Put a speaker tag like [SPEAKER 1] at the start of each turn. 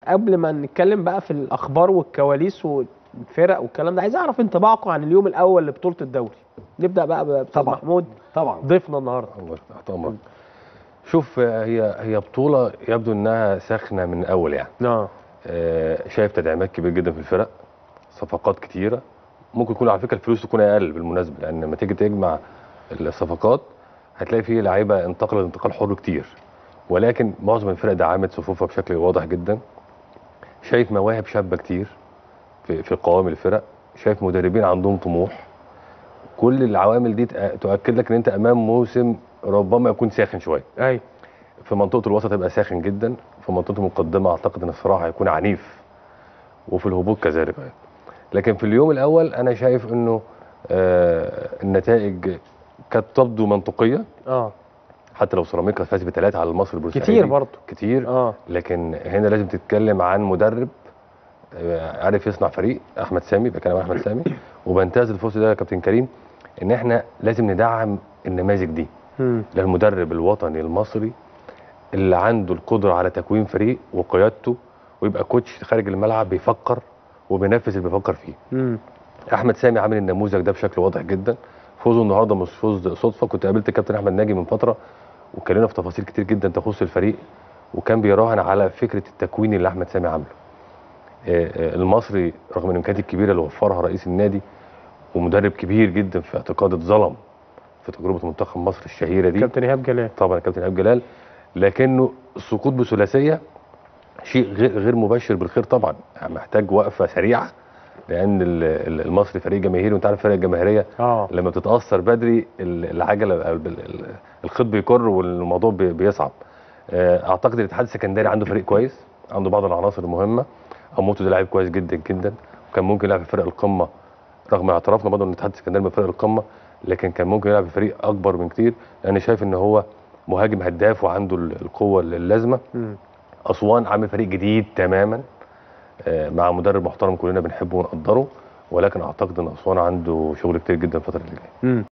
[SPEAKER 1] قبل ما نتكلم بقى في الاخبار والكواليس والفرق والكلام ده عايز اعرف انطباعكم عن اليوم الاول لبطوله الدوري نبدا بقى باستاذ
[SPEAKER 2] طبعا.
[SPEAKER 1] محمود
[SPEAKER 2] طبعا
[SPEAKER 1] ضيفنا النهارده
[SPEAKER 3] الله تحت امرك شوف هي هي بطوله يبدو انها ساخنه من الاول يعني
[SPEAKER 1] اه
[SPEAKER 3] آه، شايف تدعيمات كبير جدا في الفرق صفقات كتيره ممكن يكون على فكره الفلوس تكون اقل بالمناسبه لان لما تيجي تجمع الصفقات هتلاقي فيه لعيبه انتقلت انتقال حر كتير ولكن معظم الفرق دعمت صفوفها بشكل واضح جدا شايف مواهب شابه كتير في في قوام الفرق شايف مدربين عندهم طموح كل العوامل دي تأ- تؤكد لك ان انت امام موسم ربما يكون ساخن شويه
[SPEAKER 1] ايوه
[SPEAKER 3] في منطقه الوسط هيبقى ساخن جدا في منطقه المقدمه اعتقد ان الصراع هيكون عنيف وفي الهبوط كذلك لكن في اليوم الاول انا شايف انه آه النتائج كانت تبدو منطقيه
[SPEAKER 1] اه
[SPEAKER 3] حتى لو سيراميكا فاز بثلاثه على المصري البورسعيدي
[SPEAKER 1] كتير برضه
[SPEAKER 3] كتير
[SPEAKER 1] اه
[SPEAKER 3] لكن هنا لازم تتكلم عن مدرب آه، عارف يصنع فريق احمد سامي بكلم عن احمد سامي وبنتهز الفرصه ده يا كابتن كريم ان احنا لازم ندعم النماذج دي
[SPEAKER 1] مم.
[SPEAKER 3] للمدرب الوطني المصري اللي عنده القدره على تكوين فريق وقيادته ويبقى كوتش خارج الملعب بيفكر وبينفذ اللي بيفكر فيه
[SPEAKER 1] مم.
[SPEAKER 3] احمد سامي عامل النموذج ده بشكل واضح جدا فوزه النهارده مش فوز صدفه كنت قابلت الكابتن احمد ناجي من فتره واتكلمنا في تفاصيل كتير جدا تخص الفريق وكان بيراهن على فكره التكوين اللي احمد سامي عامله آه، آه، المصري رغم الامكانيات الكبيره اللي وفرها رئيس النادي ومدرب كبير جدا في اعتقادي اتظلم في تجربه منتخب مصر الشهيره دي
[SPEAKER 1] كابتن ايهاب جلال
[SPEAKER 3] طبعا الكابتن ايهاب جلال لكنه السقوط بثلاثيه شيء غير غير مبشر بالخير طبعا يعني محتاج وقفه سريعه لان ال- ال- المصري فريق جماهيري وانت عارف الفرق الجماهيريه
[SPEAKER 1] اه
[SPEAKER 3] لما بتتاثر بدري ال- العجله أو ال- ال- الخيط بيكر والموضوع بي- بيصعب آه، اعتقد الاتحاد السكندري عنده فريق كويس عنده بعض العناصر المهمه اموتو ده لعيب كويس جدا جدا وكان ممكن يلعب في فرق القمه رغم اعترافنا برضه ان الاتحاد السكندري من فرق القمه لكن كان ممكن يلعب في فريق اكبر من كتير لان شايف ان هو مهاجم هداف وعنده ال- القوه اللازمه
[SPEAKER 1] مم.
[SPEAKER 3] اسوان عامل فريق جديد تماما آه، مع مدرب محترم كلنا بنحبه ونقدره ولكن اعتقد ان اسوان عنده شغل كتير جدا الفتره اللي جايه
[SPEAKER 1] مم.